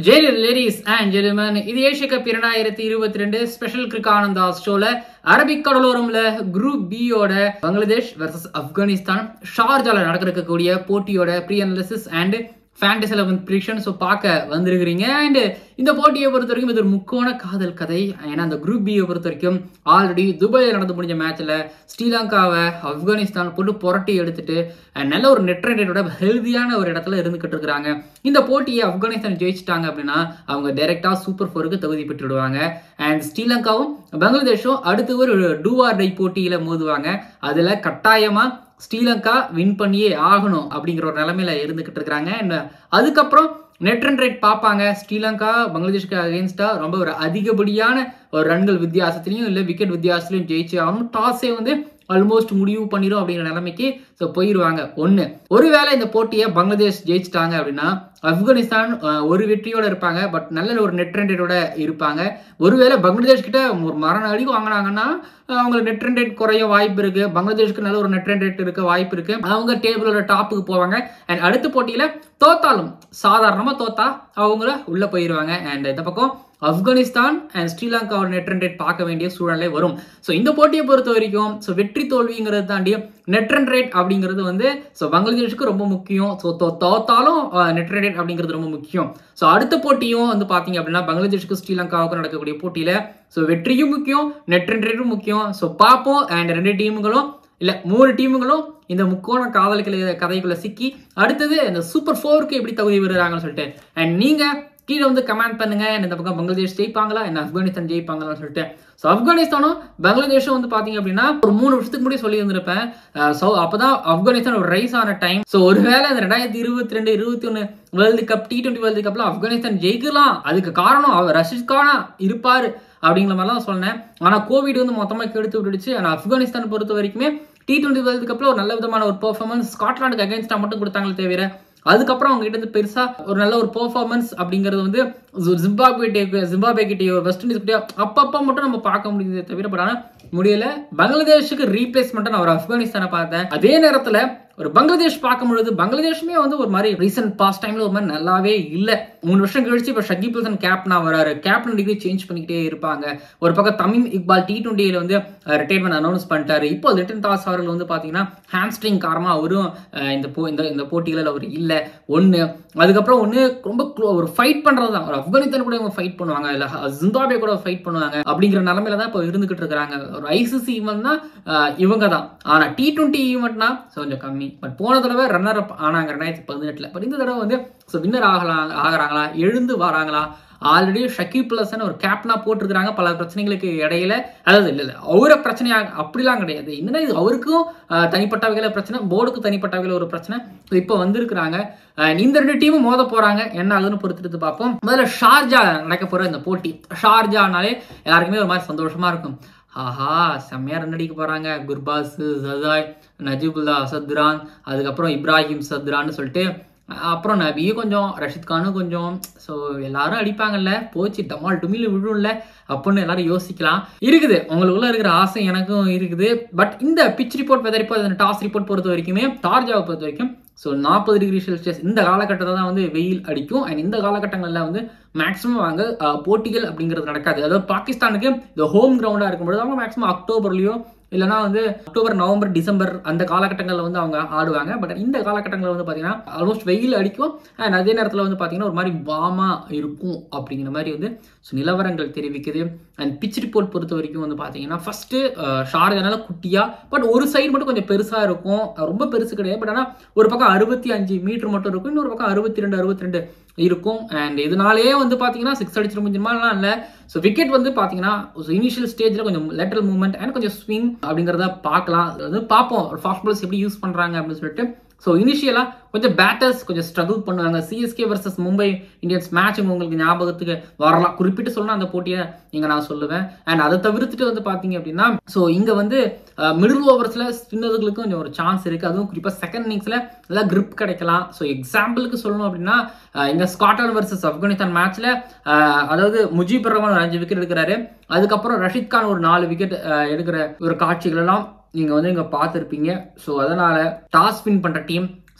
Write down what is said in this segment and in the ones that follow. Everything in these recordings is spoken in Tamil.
ஜெரி லேடிஸ் அண்ட் ஜென்டில்மேன் இது ஏஷிய கப் இரண்டாயிரத்தி இருபத்தி ரெண்டு ஸ்பெஷல் கிரிக் ஆனந்தா ஷோல அரபிக் கடலோரம்ல குரூப் பியோட பங்களாதேஷ் வர்சஸ் ஆப்கானிஸ்தான் ஷார்ஜால நடக்கக்கூடிய போட்டியோட pre analysis and fantasy eleven prediction so பார்க்க வந்திருக்கிறீங்க அண்ட் இந்த போட்டியை பொறுத்த வரைக்கும் இது ஒரு முக்கோண காதல் கதை ஏன்னா அந்த குரூப் பியை பொறுத்த வரைக்கும் ஆல்ரெடி துபாயில் நடந்து முடிஞ்ச மேட்ச்ல ஸ்ரீலங்காவை ஆப்கானிஸ்தான் போட்டு புரட்டி எடுத்துட்டு அஹ், நல்ல ஒரு நெட் ரேட்டோட ஹெல்தியான ஒரு இடத்துல இருந்துகிட்டு இருக்கிறாங்க இந்த போட்டியை ஆப்கானிஸ்தான் ஜெயிச்சிட்டாங்க அப்படின்னா அவங்க டைரக்டா சூப்பர் ஃபோருக்கு தகுதி பெற்று விடுவாங்க அண்ட் ஸ்ரீலங்காவும் பங்களாதேஷும் அடுத்து ஒரு டூ ஆர் டை போட்டியில மோதுவாங்க அதுல கட்டாயமா ஸ்ரீலங்கா வின் பண்ணியே ஆகணும் அப்படிங்கிற ஒரு நிலைமையில இருந்துகிட்டு இருக்கிறாங்க அண்ட் அதுக்கப்புறம் நெட் ரன் ரேட் பார்ப்பாங்க ஸ்ரீலங்கா பங்களாதேஷ்க்கு அகேன்ஸ்டா ரொம்ப ஒரு அதிகப்படியான ஒரு ரன்கள் வித்தியாசத்துலையும் இல்லை விக்கெட் வித்தியாசத்துலையும் ஜெயிச்சு ஆகணும் டாஸே வந்து ஆல்மோஸ்ட் முடிவு பண்ணிடும் அப்படிங்கிற நிலைமைக்கு ஸோ போயிடுவாங்க ஒன்று ஒருவேளை இந்த போட்டியை பங்களாதேஷ் ஜெயிச்சிட்டாங்க அப்படின்னா ஆப்கானிஸ்தான் அஹ், ஒரு வெற்றியோட இருப்பாங்க பட் நல்ல ஒரு நெட் ரன் ரேட்டோட இருப்பாங்க ஒருவேளை பங்களாதேஷ் கிட்ட ஒரு மரண அடி வாங்கினாங்கன்னா அஹ், அவங்களுக்கு நெட் ரன் ரேட் குறைய வாய்ப்பு இருக்கு பங்களாதேஷ்க்கு நல்ல ஒரு நெட் ரன் ரேட் இருக்க வாய்ப்பு இருக்கு அவங்க டேபிளோட டாப்புக்கு போவாங்க அண்ட் அடுத்த போட்டியில தோத்தாலும் சாதாரணமா தோத்தா அவங்கள உள்ள போயிருவாங்க அண்ட் இந்த பக்கம் ஆப்கானிஸ்தான் அண்ட் ஸ்ரீலங்காவோட நெட் ரன் ரேட் பார்க்க வேண்டிய சூழ்நிலை வரும் ஸோ இந்த போட்டியை பொறுத்த வரைக்கும் ஸோ வெற்றி தோல்விங்கிறத தாண்டி நெட் ரன் ரேட் அப்படிங்கிறது வந்து ஸோ பங்களாதேஷுக்கு ரொம்ப முக்கியம் ஸோ தோத்தாலும் நெட் ரன் ரேட் அப்படிங்கிறது ரொம்ப முக்கியம் ஸோ அடுத்த போட்டியும் வந்து பார்த்தீங்க அப்படின்னா பங்களாதேஷுக்கு ஸ்ரீலங்காவுக்கும் நடக்கக்கூடிய போட்டியில ஸோ வெற்றியும் முக்கியம் நெட் ரன் ரேட்டும் முக்கியம் ஸோ பார்ப்போம் அண்ட் ரெண்டு டீமுகளும் இல்ல மூணு டீமுகளும் இந்த முக்கோண காதலுக்கு கதைக்குள்ள சிக்கி அடுத்தது இந்த சூப்பர் ஃபோருக்கு எப்படி தகுதி பெறுறாங்கன்னு சொல்லிட்டு அண்ட் நீங்க கீழே வந்து கமெண்ட் பண்ணுங்க இந்த பக்கம் பங்களாதேஷ் ஜெயிப்பாங்களா என்ன ஆப்கானிஸ்தான் ஜெயிப்பாங்களான்னு சொல்லிட்டு ஸோ ஆப்கானிஸ்தானும் பங்களாதேஷும் வந்து பாத்தீங்க அப்படின்னா ஒரு மூணு வருஷத்துக்கு முன்னாடி சொல்லி இருந்திருப்பேன் ஸோ அப்பதான் ஆப்கானிஸ்தான் ஒரு ரைஸ் ஆன டைம் ஸோ ஒருவேளை இந்த ரெண்டாயிரத்தி இருபத்தி ரெண்டு இருபத்தி ஒன்று world cup T twenty world கப்ல ஆப்கானிஸ்தான் ஜெயிக்கலாம் அதுக்கு காரணம் அவர் ரஷித் கானா இருப்பாரு அப்படிங்கிற மாதிரிலாம் சொன்னேன் ஆனா கோவிட் வந்து மொத்தமா கெடுத்து விட்டுடுச்சு ஆனா ஆப்கானிஸ்தான் பொறுத்த வரைக்குமே டி டுவெண்ட்டி வேர்ல்டு கப்ல ஒரு நல்ல விதமான ஒரு பெர்ஃபார்மன்ஸ் ஸ்காட்லாண்டுக்கு அகைன்ஸ்டா மட்டும் கொடுத்தாங்களே தவிர அதுக்கப்புறம் அவங்க கிட்ட இருந்து பெருசா ஒரு நல்ல ஒரு பெர்ஃபார்மன்ஸ் அப்படிங்கிறது வந்து ஜிம்பாப்வே ஜிம்பாபே கிட்டயோ வெஸ்ட் இண்டீஸ் கிட்டயோ அப்பப்போ மட்டும் நம்ம பார்க்க முடியுதே தவிர பட் ஆனா முடியல பங்களாதேஷுக்கு ரீப்ளேஸ்மெண்ட் நான் ஒரு ஆப்கானிஸ்தானை பார்த்தேன் அதே நேரத்துல ஒரு பங்களாதேஷ் பார்க்கும் பொழுது பங்களாதேஷுமே வந்து ஒரு மாதிரி ரீசெண்ட் பாஸ்ட் டைம்ல ஒரு மாதிரி நல்லாவே இல்ல மூணு வருஷம் கழிச்சு இப்ப ஷகிப் ஹசன் கேப்டனா வராரு கேப்டன் டிகிரி சேஞ்ச் பண்ணிக்கிட்டே இருப்பாங்க ஒரு பக்கம் தமிம் இக்பால் டி டுவெண்ட்டில வந்து ரிட்டைர்மெண்ட் அனௌன்ஸ் பண்ணிட்டாரு இப்போ லிட்டன் தாஸ் அவர்கள் வந்து பாத்தீங்கன்னா ஹாம்ஸ்ட்ரிங் காரமா அவரும் அஹ், இந்த போ இந்த இந்த போட்டிகளில் அவர் இல்ல ஒண்ணு அதுக்கப்புறம் ஒண்ணு ரொம்ப clo- ஒரு ஃபைட் பண்றது தான் ஒரு ஆப்கானிஸ்தான் கூட இவங்க ஃபைட் பண்ணுவாங்க இல்ல ஜிம்பாபே கூட ஃபைட் பண்ணுவாங்க அப்படிங்கிற நிலைமையில தான் இப்போ இருந்துகிட்டு இருக்காங்க ஒரு ஐசிசி ஈவெண்ட்னா இவங்க தான் ஆனா டி டுவெண்ட்டி ஈவெண்ட்னா கொஞ்சம் கம்மி பட் போன தடவை ரன்னர் அப் ஆனாங்க ரெண்டாயிரத்தி பதினெட்டுல பட் இந்த தடவை வந்து ஸோ வின்னர் ஆகலாம் ஆகுறாங்களா எழுந்து வராங்களா ஆல்ரெடி ஷக்கீப் பிளஸ்ன்னு ஒரு கேப்டனா போட்டிருக்கிறாங்க பல பிரச்சனைகளுக்கு இடையில அதாவது இல்ல இல்ல அவரை பிரச்சனையாக அப்படிலாம் கிடையாது என்னன்னா இது அவருக்கும் அஹ், தனிப்பட்ட வகையில பிரச்சனை போர்டுக்கு தனிப்பட்ட வகையில ஒரு பிரச்சனை So, இப்போ வந்திருக்கிறாங்க அஹ், இந்த ரெண்டு டீமும் மோத போறாங்க என்ன ஆகுதுன்னு பொறுத்துட்டு பார்ப்போம் முதல்ல ஷார்ஜா நடக்க போற இந்த போட்டி ஷார்ஜானாலே எல்லாருக்குமே ஒரு மாதிரி சந்தோஷமா இருக்கும் ஆஹா செம்மையா ரன் அடிக்க போறாங்க குர்பாஸ் ஜதாய் நஜிபுல்லா சத்ரான் அதுக்கப்புறம் இப்ராஹிம் சத்ரான்னு சொல்லிட்டு அப்புறம் நபியும் கொஞ்சம் ரஷித் கானும் கொஞ்சம் ஸோ எல்லாரும் அடிப்பாங்கல்ல போச்சு டமால் டுமில் விழும்ல அப்படின்னு எல்லாரும் யோசிக்கலாம் இருக்குது உங்களுக்குள்ள இருக்கிற ஆசை எனக்கும் இருக்குது பட் இந்த pitch report weather report toss report பொறுத்த வரைக்குமே டார்ஜாவை பொறுத்த வரைக்கும் ஸோ நாற்பது டிகிரி செல்சியஸ் இந்த காலகட்டத்தில் தான் வந்து வெயில் அடிக்கும் அண்ட் இந்த காலகட்டங்களில் வந்து மேக்ஸிமம் அங்கே அஹ், போட்டிகள் அப்படிங்கிறது நடக்காது அதாவது பாகிஸ்தானுக்கு இந்த ஹோம் கிரவுண்டாக இருக்கும்பொழுது அவங்க மேக்ஸிமம் அக்டோபர்லயோ இல்லைனா வந்து அக்டோபர் நவம்பர் டிசம்பர் அந்த காலகட்டங்களில் வந்து அவங்க ஆடுவாங்க பட் இந்த காலகட்டங்களில் வந்து பார்த்தீங்கன்னா ஆல்மோஸ்ட் வெயில் அடிக்கும் அண்ட் அதே நேரத்தில் வந்து பார்த்தீங்கன்னா ஒரு மாதிரி வாமாக இருக்கும் அப்படிங்கிற மாதிரி வந்து ஸோ நிலவரங்கள் தெரிவிக்குது அண்ட் பிச் ரிப்போர்ட் பொறுத்த வரைக்கும் வந்து பார்த்தீங்கன்னா ஃபர்ஸ்ட் ஷார்ஜானால குட்டியா பட் ஒரு சைடு மட்டும் கொஞ்சம் பெருசாக இருக்கும் ரொம்ப பெருசு கிடையாது பட் ஆனால் ஒரு பக்கம் அறுபத்தி அஞ்சு மீட்டர் மட்டும் இருக்கும் இன்னொரு பக்கம் அறுபத்தி ரெண்டு அறுபத்தி ரெண்டு இருக்கும் அண்ட் இதனாலேயே வந்து பார்த்தீங்கன்னா சிக்ஸ் அடிச்சிட முடிஞ்சுமாலாம் இல்லை ஸோ விக்கெட் வந்து பார்த்தீங்கன்னா இனிஷியல் ஸ்டேஜில் கொஞ்சம் லெட்டரல் மூவ்மெண்ட் அண்ட் கொஞ்சம் ஸ்விங் அப்படிங்கிறத பார்க்கலாம் அது வந்து பார்ப்போம் ஃபாஸ்ட் பால்ஸ் எப்படி யூஸ் பண்ணுறாங்க அப்படின்னு சொல்லிட்டு ஸோ இனிஷியலாக கொஞ்சம் பேட்டர்ஸ் கொஞ்சம் ஸ்ட்ரகிள் பண்ணுவாங்க CSK versus Mumbai Indians match உங்களுக்கு ஞாபகத்துக்கு வரலாம் குறிப்பிட்டு சொல்லணும் அந்த போட்டியை இங்கே நான் சொல்லுவேன் அண்ட் அதை தவிர்த்துட்டு வந்து பார்த்தீங்க அப்படின்னா ஸோ இங்கே வந்து மிடில் ஓவர்ஸில் ஸ்பின்னர்களுக்கு கொஞ்சம் ஒரு சான்ஸ் இருக்குது அதுவும் குறிப்பாக செகண்ட் இன்னிங்ஸில் நல்லா grip கிடைக்கலாம் ஸோ எக்ஸாம்பிளுக்கு சொல்லணும் அப்படின்னா அஹ், இங்க ஸ்காட்லாந்து வர்சஸ் ஆப்கானிஸ்தான் மேட்ச்ல அதாவது முஜீபர் ரஹ்மான் ஒரு அஞ்சு விக்கெட் எடுக்கிறாரு அதுக்கப்புறம் ரஷித் கான் ஒரு நாலு விக்கெட் எடுக்கிற ஒரு காட்சிகள் எல்லாம் நீங்க வந்து இங்க பார்த்துருப்பீங்க ஸோ அதனால டாஸ் வின் பண்ற டீம்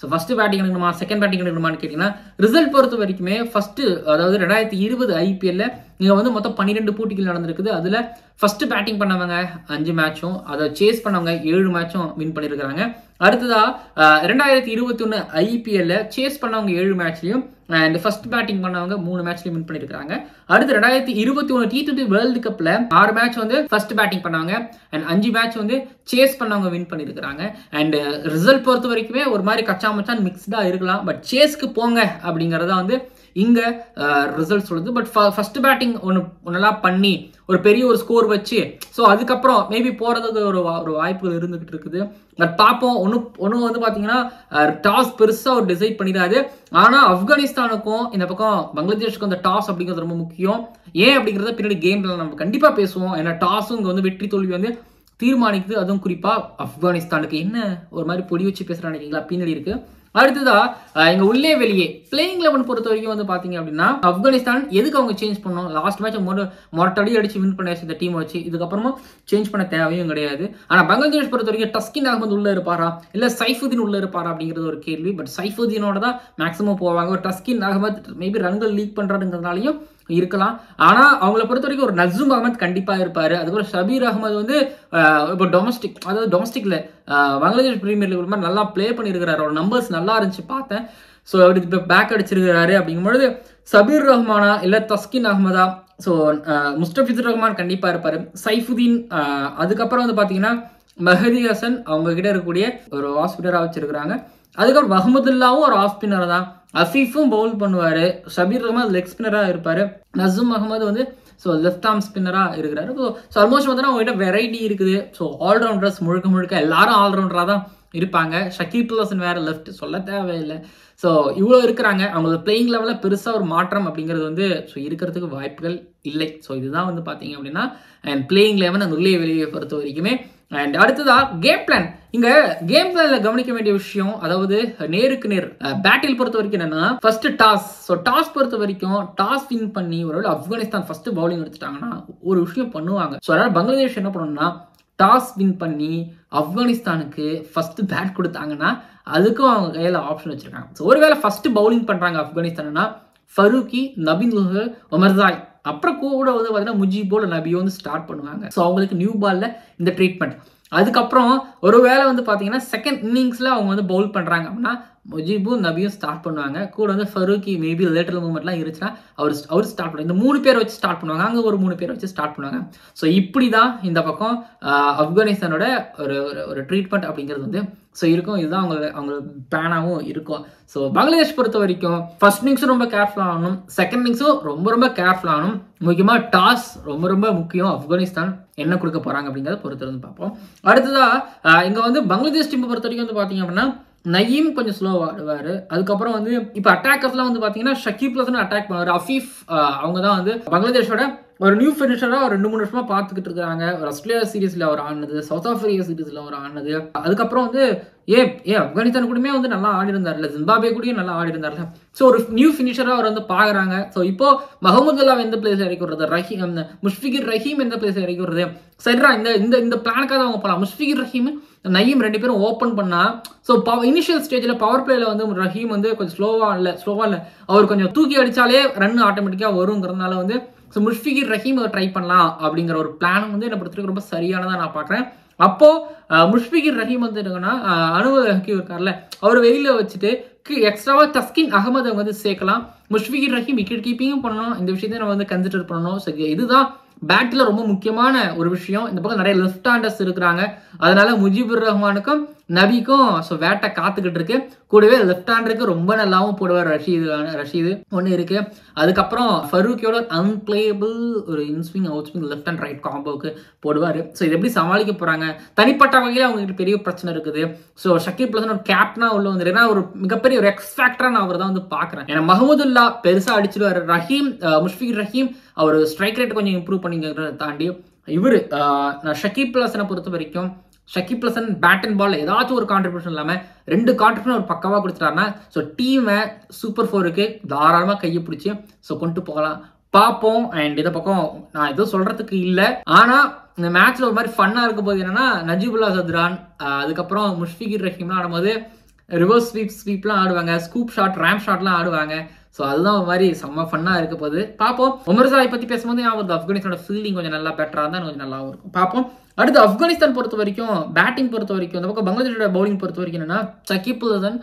ஸோ ஃபர்ஸ்ட் பேட்டிங் எடுக்கணுமா செகண்ட் பேட்டிங் எடுக்கணுமான்னு கேட்டிங்கன்னா ரிசல்ட் பொறுத்த வரைக்குமே ஃபர்ஸ்ட் அதாவது ரெண்டாயிரத்தி இருபது ஐபிஎல்ல இங்கே வந்து மொத்தம் பன்னிரெண்டு போட்டிகள் நடந்திருக்குது அதில் ஃபர்ஸ்ட் பேட்டிங் பண்ணவங்க அஞ்சு மேட்சும் அதை சேஸ் பண்ணவங்க ஏழு மேட்சும் வின் பண்ணியிருக்கிறாங்க அடுத்ததா ரெண்டாயிரத்தி இருபத்தி ஒன்று ஐபிஎல்ல சேஸ் பண்ணவங்க ஏழு மேட்ச்லையும் அண்ட் ஃபர்ஸ்ட் பேட்டிங் பண்ணவங்க மூணு மேட்ச்லையும் வின் பண்ணியிருக்காங்க அடுத்து ரெண்டாயிரத்தி இருபத்தி ஒன்று டி டுவெண்ட்டி வேர்ல்டு கப்பில் ஆறு மேட்ச் வந்து ஃபர்ஸ்ட் பேட்டிங் பண்ணாங்க அண்ட் அஞ்சு மேட்ச் வந்து சேஸ் பண்ணவங்க வின் பண்ணியிருக்கிறாங்க அண்ட் ரிசல்ட் பொறுத்த வரைக்குமே ஒரு மாதிரி கச்சா மச்சான் மிக்ஸ்டாக இருக்கலாம் பட் சேஸ்க்கு போங்க அப்படிங்கிறத வந்து இங்கே ரிசல்ட் சொல்லுது பட் ஃபர்ஸ்ட் பேட்டிங் ஒன்று ஒன்றெல்லாம் பண்ணி ஒரு பெரிய ஒரு ஸ்கோர் வச்சு ஸோ அதுக்கப்புறம் மேபி போகிறதுக்கு ஒரு வா- ஒரு வாய்ப்புகள் இருந்துகிட்டு இருக்குது பட் பார்ப்போம் ஒன்று ஒன்று வந்து பார்த்தீங்கன்னா டாஸ் பெருசாக ஒரு டிசைட் பண்ணிடாது ஆனால் ஆப்கானிஸ்தானுக்கும் இந்த பக்கம் பங்களாதேஷுக்கும் அந்த டாஸ் அப்படிங்கிறது ரொம்ப முக்கியம் ஏன் அப்படிங்கிறத பின்னாடி கேம்ல நம்ம கண்டிப்பாக பேசுவோம் ஏன்னா டாஸும் இங்கே வந்து வெற்றி தோல்வி வந்து தீர்மானிக்குது அதுவும் குறிப்பாக ஆப்கானிஸ்தானுக்கு என்ன ஒரு மாதிரி பொடி வச்சு பேசுகிறாங்க பின்னாடி இருக்கு அடுத்ததா அஹ், இங்க உள்ளே வெளியே பிளேயிங் லெவன் பொறுத்த வரைக்கும் வந்து பாத்தீங்க அப்படின்னா ஆப்கானிஸ்தான் எதுக்கு அவங்க சேஞ்ச் பண்ணோம் லாஸ்ட் மேட்ச் மொர மொரட்டடி அடிச்சு வின் பண்ணியாச்சு இந்த டீம் வச்சு இதுக்கப்புறமா சேஞ்ச் பண்ண தேவையும் கிடையாது ஆனா பங்களாதேஷ் பொறுத்த வரைக்கும் டஸ்கின் அகமது உள்ள இருப்பாரா இல்ல சைஃபுதீன் உள்ள இருப்பாரா அப்படிங்கிறது ஒரு கேள்வி பட் சைஃபுதீனோட தான் மேக்ஸிமம் போவாங்க ஒரு டஸ்கின் அகமது மேபி ரன்கள் லீக் பண்றாருங்கிறதுனாலையும் இருக்கலாம் ஆனா அவங்கள பொறுத்த வரைக்கும் ஒரு நஸ்ஸும் அகமது கண்டிப்பா இருப்பாரு அதுக்கப்புறம் ஷபீர் அகமது வந்து அஹ், இப்போ டொமஸ்டிக் அதாவது டொமஸ்டிக்ல பங்களாதேஷ் பிரீமியர் லீக் மாதிரி நல்லா ப்ளே பண்ணியிருக்கிறாரு அவரோட நம்பர்ஸ் நல்லா இருந்துச்சு பார்த்தேன் ஸோ அவர் இப்போ பேக் அடிச்சிருக்கிறாரு அப்படிங்கும்பொழுது சபீர் ரஹ்மானா இல்லை தஸ்கின் அகமதா ஸோ முஸ்டபிசுர் ரஹ்மான் கண்டிப்பாக இருப்பார் சைஃபுதீன் அஹ், அதுக்கப்புறம் வந்து பார்த்தீங்கன்னா மெஹதி ஹசன் அவங்க கிட்ட இருக்கக்கூடிய ஒரு ஹாஸ்பிட்டராக வச்சிருக்கிறாங்க அதுக்கப்புறம் மஹமுதுல்லாவும் ஒரு ஆஃப் ஸ்பின்னர் தான் அஃபீஃபும் பவுல் பண்ணுவார் ஷபீர் ரஹ்மான் லெக் ஸ்பின்னராக இருப்பார் நசூம் அகமது வந்து ஸோ லெஃப்ட் ஆர்ம் ஸ்பின்னராக இருக்கிறாரு ஸோ ஸோ ஆல்மோஸ்ட் பார்த்தீங்கன்னா அவங்ககிட்ட வெரைட்டி இருக்குது ஸோ ஆல்ரவுண்டர்ஸ் முழுக்க முழுக்க எல்லாரும் ஆல்ரவுண்டராக தான் இருப்பாங்க ஷக்கீப் ஹசன் வேற லெஃப்ட் சொல்ல தேவையில்லை ஸோ இவ்வளோ இருக்கிறாங்க அவங்களோட பிளேயிங் லெவலில் பெருசாக ஒரு மாற்றம் அப்படிங்கிறது வந்து ஸோ இருக்கிறதுக்கு வாய்ப்புகள் இல்லை ஸோ இதுதான் வந்து பார்த்தீங்க அப்படின்னா அண்ட் பிளேயிங் லெவன் அந்த உள்ளே வெளியே பொறுத்த வரைக்குமே அண்ட் அடுத்ததா கேம் பிளான் இங்க கேம் பிளான்ல கவனிக்க வேண்டிய விஷயம் அதாவது நேருக்கு நேர் பேட்டில் பொறுத்த வரைக்கும் என்னன்னா ஃபர்ஸ்ட் டாஸ் ஸோ டாஸ் பொறுத்த வரைக்கும் டாஸ் வின் பண்ணி ஒருவேளை ஆப்கானிஸ்தான் ஃபர்ஸ்ட் பவுலிங் எடுத்துட்டாங்கன்னா ஒரு விஷயம் பண்ணுவாங்க ஸோ அதனால பங்களாதேஷ் என்ன பண்ணணும்னா டாஸ் வின் பண்ணி ஆப்கானிஸ்தானுக்கு ஃபர்ஸ்ட் பேட் கொடுத்தாங்கன்னா அதுக்கும் அவங்க கையில் ஆப்ஷன் வச்சிருக்காங்க ஸோ ஒருவேளை ஃபர்ஸ்ட் பவுலிங் பண்றாங்க ஆப்கானிஸ்தான்னா ஃபரூக்கி நபின் லுஹர் ஒமர்சாய் அப்புறம் கூட வந்து பார்த்தீங்கன்னா முஜிபோ இல்லை நபியோ வந்து ஸ்டார்ட் பண்ணுவாங்க ஸோ அவங்களுக்கு நியூ பால்ல இந்த ட்ரீட்மெண்ட் அதுக்கப்புறம் ஒருவேளை வந்து பார்த்தீங்கன்னா செகண்ட் இன்னிங்ஸில் அவங்க வந்து பவுல் பண்ணுறாங்க அப்படின்னா முஜிபும் நபியும் ஸ்டார்ட் பண்ணுவாங்க கூட வந்து ஃபரூக்கி மேபி லேட்டர் மூமெண்ட்லாம் இருந்துச்சுன்னா அவர் அவர் ஸ்டார்ட் பண்ணுவாங்க இந்த மூணு பேர் வச்சு ஸ்டார்ட் பண்ணுவாங்க அங்கே ஒரு மூணு பேர் வச்சு ஸ்டார்ட் பண்ணுவாங்க ஸோ இப்படி தான் இந்த பக்கம் ஆஹ், ஆப்கானிஸ்தானோட ஒரு ஒரு- ஒரு ட்ரீட்மெண்ட் அப்படிங்கிறது வந்து ஸோ இருக்கும் இதுதான் அவங்க அவங்க பிளானாகவும் இருக்கும் ஸோ பங்களாதேஷ் பொறுத்த வரைக்கும் ஃபர்ஸ்ட் இன்னிங்ஸும் ரொம்ப கேர்ஃபுல் ஆகணும் செகண்ட் இன்னிங்ஸும் ரொம்ப ரொம்ப கேர்ஃபுல் ஆகணும் முக்கியமாக டாஸ் ரொம்ப ரொம்ப முக்கியம் ஆப்கானிஸ்தான் என்ன கொடுக்க போறாங்க அப்படிங்கிறத பொறுத்து இருந்து பார்ப்போம் அடுத்ததா ஆஹ், இங்க வந்து பங்களாதேஷ் டீம் பொறுத்த வரைக்கும் வந்து பார்த்தீங்க அப்படின்னா நயீம் கொஞ்சம் ஸ்லோவாக ஆடுவார் அதுக்கப்புறம் வந்து இப்போ அட்டாக்கர்ஸ்லாம் வந்து பார்த்தீங்கன்னா ஷக்கீப் ஹசன் அட்டாக் பண்ணுவார் அஃபீஃப் ஆஹ், அவங்க தான் வந்து பங்களாதேஷோட ஒரு நியூ ஃபினிஷராக ஒரு ரெண்டு மூணு வருஷமா பார்த்துக்கிட்டு இருக்காங்க ஒரு ஆஸ்திரேலியா சீரீஸ்ல அவர் ஆனது சவுத் ஆப்பிரிக்கா சீரீஸ்ல அவர் ஆனது அதுக்கப்புறம் வந்து ஏ ஏ ஆப்கானிஸ்தான் கூடமே வந்து நல்லா ஆடி இருந்தார்ல ஜிம்பாபே கூடயும் நல்லா ஆடி இருந்தார்ல ஸோ ஒரு நியூ ஃபினிஷராக அவர் வந்து பார்க்குறாங்க ஸோ இப்போ மஹமுதுல்லா எந்த பிளேஸ் இறக்கி விடுறது ரஹீம் அந்த முஷ்ஃபிகிர் ரஹீம் எந்த பிளேஸ் இறக்கி விடுறது சரிடா இந்த இந்த இந்த பிளானுக்காக அவங்க போகலாம் முஷ்ஃபிகிர் ரஹீம் நயீம் ரெண்டு பேரும் ஓப்பன் பண்ணா ஸோ பவ இனிஷியல் ஸ்டேஜில் பவர் பிளேல வந்து ரஹீம் வந்து கொஞ்சம் ஸ்லோவாக இல்லை ஸ்லோவாக இல்லை அவர் கொஞ்சம் தூக்கி அடிச்சாலே ரன் ஆட்டோமேட்டிக்காக வருங்கிறதுனால வந்து ஸோ முஷ்ஃபிகிர் ரஹீம் ட்ரை பண்ணலாம் அப்படிங்கிற ஒரு பிளான் வந்து என்னை பொறுத்தவரைக்கும் ரொம்ப சரியானதாக நான் பார்க்குறேன் அப்போ அஹ், முஷ்ஃபிகிர் ரஹீம் வந்து என்னங்கன்னா அனுபவ ஹக்கி இருக்கார்ல அவர் வெளியில வச்சுட்டு எக்ஸ்ட்ராவா தஸ்கின் அகமது அவங்க வந்து சேர்க்கலாம் முஷ்ஃபிகிர் ரஹீம் விக்கெட் கீப்பிங்கும் பண்ணணும் இந்த விஷயத்தை நம்ம வந்து கன்சிடர் பண்ணணும் ஸோ இதுதான் பேட்டில் ரொம்ப முக்கியமான ஒரு விஷயம் இந்த பக்கம் நிறைய லெஃப்ட் ஹேண்டர்ஸ் இருக்கிறாங்க அதனால முஜிபுர் ரஹ்மானுக்கும் நபிக்கும் ஸோ வேட்டை காத்துக்கிட்டு இருக்கு கூடவே லெஃப்ட் ஹேண்டருக்கு ரொம்ப நல்லாவும் போடுவார் ரஷீது ரஷீது ஒன்று இருக்கு அதுக்கப்புறம் ஃபரூக்கியோட அன்பிளேபிள் ஒரு inswing out swing left and right காம்போவுக்கு போடுவார் ஸோ இது எப்படி சமாளிக்க போறாங்க தனிப்பட்ட வகையில் அவங்களுக்கு பெரிய பிரச்சனை இருக்குது ஸோ ஷக்கீப் பிளஸ் ஒரு கேப்டனா உள்ள வந்து ஏன்னா ஒரு மிகப்பெரிய ஒரு எக்ஸ் ஃபேக்டரா நான் அவர் தான் வந்து பார்க்குறேன் ஏன்னா மஹமுதுல்லா பெருசா அடிச்சிடுவார் ரஹீம் அஹ், முஷ்ஃபிக் ரஹீம் அவர் ஸ்ட்ரைக் ரேட் கொஞ்சம் இம்ப்ரூவ் பண்ணிக்கிறத தாண்டி இவர் நான் ஷக்கீப் பிளஸனை பொறுத்த வரைக்கும் Shakib Al Hasan bat and ball ஏதாச்சும் ஒரு கான்ட்ரிபியூஷன் இல்லாமல் ரெண்டு கான்ட்ரிபியூஷன் ஒரு பக்கவாக கொடுத்துட்டாருன்னா ஸோ டீமை சூப்பர் ஃபோருக்கு தாராளமாக கையை பிடிச்சி ஸோ கொண்டு போகலாம் பார்ப்போம் அண்ட் இதை பக்கம் நான் எதுவும் சொல்றதுக்கு இல்லை ஆனால் இந்த மேட்ச்ல ஒரு மாதிரி ஃபன்னாக இருக்க போது என்னன்னா நஜீபுல்லா சத்ரான் ஆஹ் அதுக்கப்புறம் முஷ்ஃபிகிர் ரஹீம்லாம் ஆடும்போது ரிவர்ஸ் ஸ்வீப் ஸ்வீப்லாம் ஆடுவாங்க ஸ்கூப் ஷாட் ரேம் ஷாட்லாம் ஆடுவாங்க ஸோ அதுதான் ஒரு மாதிரி செம்ம ஃபன்னாக இருக்க போகுது பார்ப்போம் உமர்சாய் பற்றி பேசும்போது ஞாபகம் ஆப்கானிஸ்தானோட ஃபீல்டிங் கொஞ்சம் நல்லா பெட்டராக இருந்தால் கொஞ்சம் நல்லாவும் இருக்கும் பார்ப்போம் அடுத்து ஆப்கானிஸ்தான் பொறுத்த வரைக்கும் பேட்டிங் பொறுத்த வரைக்கும் அந்த பக்கம் பங்களாதேஷோட பவுலிங் பொறுத்த வரைக்கும் என்னன்னா சகிப் ஹசன்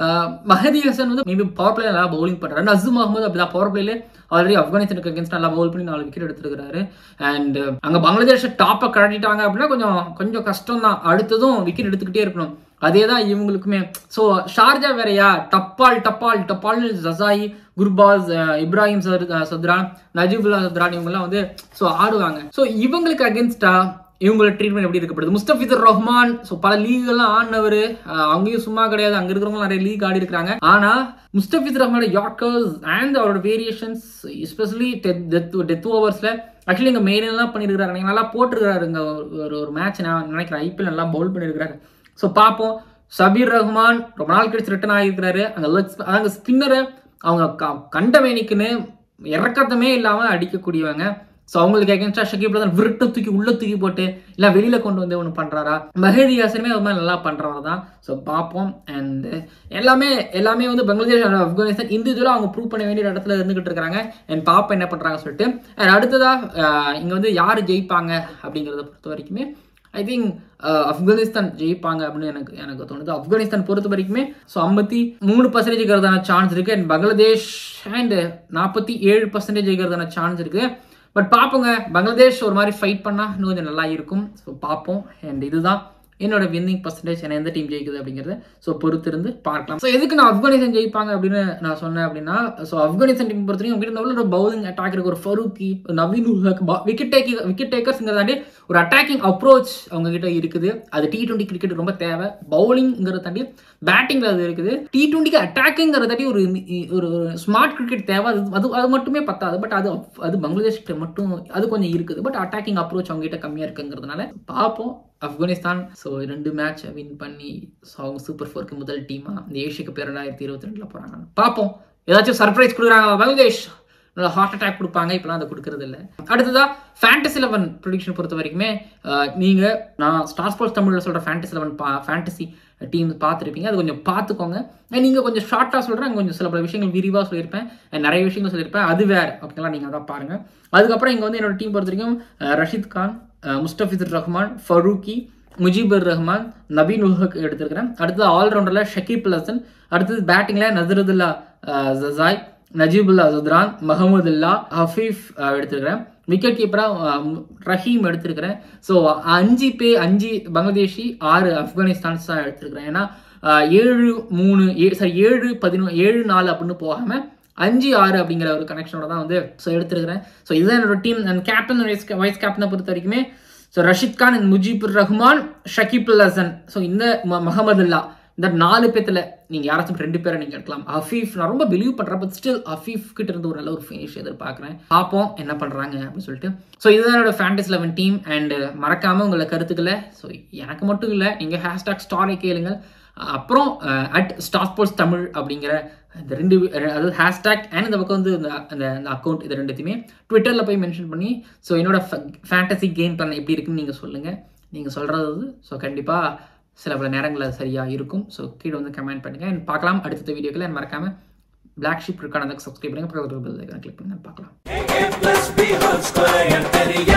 மஹதி ஹசன் வந்து மேபி பவர் பிளே நல்லா பவுலிங் பண்ணுறாரு நசூம் அகமது அப்படிதான் பவர் பிளேல ஆல்ரெடி ஆப்கானிஸ்தானுக்கு அகேன்ஸ்ட் நல்லா பவுல் பண்ணி நாலு விக்கெட் எடுத்துருக்காரு அண்ட் அங்கே பங்களாதேஷ் டாப்பை கட்டிட்டாங்க அப்படின்னா கொஞ்சம் கொஞ்சம் கஷ்டம் தான் அடுத்ததும் விக்கெட் எடுத்துக்கிட்டே இருக்கணும் அதே தான் இவங்களுக்குமே ஸோ ஷார்ஜா வேறையா டப்பால் டப்பால் டப்பால்னு ஜசாயி குர்பாஸ் இப்ராஹிம் சர் சத்ரான் நஜீபுல்லா சத்ரான் இவங்கெல்லாம் வந்து ஸோ ஆடுவாங்க ஸோ இவங்களுக்கு அகேன்ஸ்டா இவங்களோட ட்ரீட்மெண்ட் எப்படி இருக்கப்படுது முஸ்தபிதர் ரஹ்மான் ஸோ பல லீகெல்லாம் ஆடினவர் அவங்கயும் சும்மா கிடையாது அங்கே இருக்கிறவங்க நிறைய லீக் ஆடி இருக்கிறாங்க ஆனால் முஸ்தபித் ரஹ்மானோட யார்க்கர்ஸ் அண்ட் அவரோட வேரியேஷன்ஸ் எஸ்பெஷலி டெத் டெத் ஓவர்ஸில் ஆக்சுவலி இங்கே மெயினெல்லாம் பண்ணியிருக்கிறாரு நீங்கள் நல்லா போட்டிருக்காரு இங்கே ஒரு ஒரு மேட்ச் நான் நினைக்கிறேன் ஐபிஎல் நல்லா பவுல் பண்ணியிருக்கிறாரு ஸோ பார்ப்போம் சபீர் ரஹ்மான் ரொம்ப நாள் கழிச்சு ரிட்டர்ன் ஆகியிருக்கிறாரு அங்கே லெக்ஸ் அங்கே ஸ்பின்னரை அவங்க கண்ட வேணிக்குன்னு இறக்கத்தமே இல்லாமல் அடிக்கக்கூடியவங்க ஸோ அவங்களுக்கு அகேன்ஸ்டா ஷகீப் தான் விருட்டை தூக்கி உள்ள தூக்கி போட்டு இல்லை வெளியில கொண்டு வந்து ஒன்று பண்றாரா மஹேதி ஹாசனுமே அது மாதிரி நல்லா பண்றவர் தான் ஸோ பார்ப்போம் அண்ட் எல்லாமே எல்லாமே வந்து பங்களாதேஷ் ஆப்கானிஸ்தான் இண்டிவிஜுவலாக அவங்க ப்ரூவ் பண்ண வேண்டிய இடத்துல இருந்துகிட்டு இருக்காங்க அண்ட் பார்ப்போம் என்ன பண்றாங்க சொல்லிட்டு அண்ட் அடுத்ததா இங்க வந்து யார் ஜெயிப்பாங்க அப்படிங்கிறத பொறுத்த வரைக்குமே ஐ திங்க் ஆப்கானிஸ்தான் ஜெயிப்பாங்க அப்படின்னு எனக்கு எனக்கு தோணுது ஆப்கானிஸ்தான் பொறுத்த வரைக்குமே ஸோ ஐம்பத்தி மூணு பர்சன்டேஜ் இருக்கிறதான சான்ஸ் இருக்கு அண்ட் பங்களாதேஷ் அண்ட் நாற்பத்தி ஏழு பர்சன்டேஜ் இருக்கிறதான சான்ஸ் இருக்கு பட் பார்ப்போங்க பங்களாதேஷ் ஒரு மாதிரி ஃபைட் பண்ணால் இன்னும் கொஞ்சம் நல்லா இருக்கும் ஸோ பார்ப்போம் அண்ட் இதுதான் என்னோட வின்னிங் பர்சன்டேஜ் என்ன எந்த டீம் ஜெயிக்குது அப்படிங்கிறத ஸோ பொறுத்திருந்து பார்க்கலாம் ஸோ எதுக்கு நான் ஆப்கானிஸ்தான் ஜெயிப்பாங்க அப்படின்னு நான் சொன்னேன் அப்படின்னா ஸோ ஆப்கானிஸ்தான் டீம் பொறுத்த வரைக்கும் உங்ககிட்ட ஒரு பவுலிங் அட்டாக் இருக்கு ஒரு ஃபரூக்கி ஒரு Naveen ul Haq wicket taking wicket டேக்கர்ஸ்ங்கிறதாண்டி ஒரு அட்டாக்கிங் அப்ரோச் அவங்க கிட்ட இருக்குது அது டி டுவெண்ட்டி கிரிக்கெட் ரொம்ப தேவை பவுலிங்கிறத தாண்டி பேட்டிங்ல அது இருக்குது டி டுவெண்ட்டிக்கு அட்டாக்கிங்கிறத தாண்டி ஒரு ஒரு ஸ்மார்ட் கிரிக்கெட் தேவை அது அது அது மட்டுமே பத்தாது பட் அது அது பங்களாதேஷ் கிட்ட மட்டும் அது கொஞ்சம் இருக்குது பட் அட்டாக்கிங் அப்ரோச் அவங்க கிட்ட கம்மியாக இருக்குங்கிறதுனால பார்ப்போம் ஆப்கானிஸ்தான் ஸோ ரெண்டு மேட்ச் வின் பண்ணி ஸோ அவங்க சூப்பர் ஃபோருக்கு முதல் டீமாக இந்த ஏஷிய கப் ரெண்டாயிரத்தி இருபத்தி ரெண்டில் போகிறாங்க பார்ப்போம் ஏதாச்சும் சர்ப்ரைஸ் கொடுக்குறாங்க பங்களாதேஷ் நல்லா ஹார்ட் அட்டாக் கொடுப்பாங்க இப்போலாம் அதை கொடுக்கறது இல்லை அடுத்ததா ஃபேண்டசி லெவன் ப்ரொடிக்ஷன் பொறுத்த வரைக்குமே நீங்கள் நான் ஸ்டார் ஸ்போர்ட்ஸ் தமிழில் சொல்கிற ஃபேண்டசி லெவன் பா ஃபேண்டசி டீம் பார்த்துருப்பீங்க அது கொஞ்சம் பார்த்துக்கோங்க நீங்கள் கொஞ்சம் ஷார்ட்டாக சொல்கிறேன் கொஞ்சம் சில பல விஷயங்கள் விரிவாக சொல்லியிருப்பேன் நிறைய விஷயங்கள் சொல்லியிருப்பேன் அது வேறு அப்படிலாம் நீங்கள் அதான் பாருங்கள் அதுக்கப்புறம் இங்கே வந்து என்னோட டீம் பொறுத்த வரைக்கும் ரஷித் கான் முஸ்டபிதுர் ரஹ்மான் ஃபரூக்கி முஜிபுர் ரஹ்மான் நபீன் உல்ஹக் எடுத்திருக்கிறேன் அடுத்தது ஆல்ரவுண்டரில் ஷக்கீப் ஹசன் அடுத்தது பேட்டிங்கில் நசருதுல்லா ஜசாய் நஜீபுல்லா சுத்ரான் மஹமதுல்லா ஹஃபீஃப் எடுத்திருக்கிறேன் விக்கெட் கீப்பராக ரஹீம் எடுத்திருக்கிறேன் ஸோ அஞ்சு பே அஞ்சு பங்களாதேஷி ஆறு ஆப்கானிஸ்தான்ஸ் தான் எடுத்திருக்கிறேன் ஏன்னா ஏழு மூணு சாரி ஏழு பதினொன்று ஏழு நாலு அப்படின்னு போகாமல் அஞ்சு ஆறு அப்படிங்கிற ஒரு கனெக்ஷனோட தான் வந்து ஸோ எடுத்திருக்கிறேன் ஸோ இதுதான் என்னோட team and captain vice vice கேப்டனை பொறுத்த வரைக்குமே so Rashid Khan and Mujibur Rahman Shakib Hasan so இந்த மஹமதுல்லா இந்த நாலு பேத்துல நீங்க யாராச்சும் ரெண்டு பேரை நீங்க எடுக்கலாம் ஹஃபீஃப் நான் ரொம்ப பிலீவ் பண்றேன் பட் ஸ்டில் ஹஃபீஃப் கிட்ட இருந்து ஒரு நல்ல ஒரு ஃபினிஷ் எதிர்பார்க்குறேன் பார்ப்போம் என்ன பண்றாங்க அப்படின்னு சொல்லிட்டு ஸோ இதுதான் என்னோட ஃபேண்டஸ் லெவன் டீம் அண்ட் மறக்காம உங்களை கருத்துக்களை ஸோ எனக்கு மட்டும் இல்லை நீங்க ஹேஷ்டாக் ஸ்டாரை கேளுங்கள் அப்புறம் அட் ஸ்டார் ஸ்போர்ட்ஸ் தமிழ் அப்படிங்கிற இந்த ரெண்டு அதாவது ஹேஷ்டாக் அண்ட் இந்த பக்கம் வந்து இந்த அந்த அந்த அக்கௌண்ட் இது ரெண்டுத்தையுமே ட்விட்டரில் போய் மென்ஷன் பண்ணி ஸோ என்னோட ஃபேண்டசி கேம் பிளான் எப்படி இருக்குன்னு நீங்கள் சொல்லுங்கள் நீங்கள் சொல்கிறது ஸோ கண்டிப்பாக சில பல நேரங்கள் அது சரியாக இருக்கும் ஸோ கீழே வந்து கமெண்ட் பண்ணுங்கள் அண்ட் பார்க்கலாம் அடுத்த வீடியோக்கள் மறக்காமல் பிளாக் ஷிப் இருக்கான சப்ஸ்கிரைப் பண்ணுங்கள் பக்கத்தில் கிளிக் பண்ணுங்க பார்க்கலாம் A plus B whole square and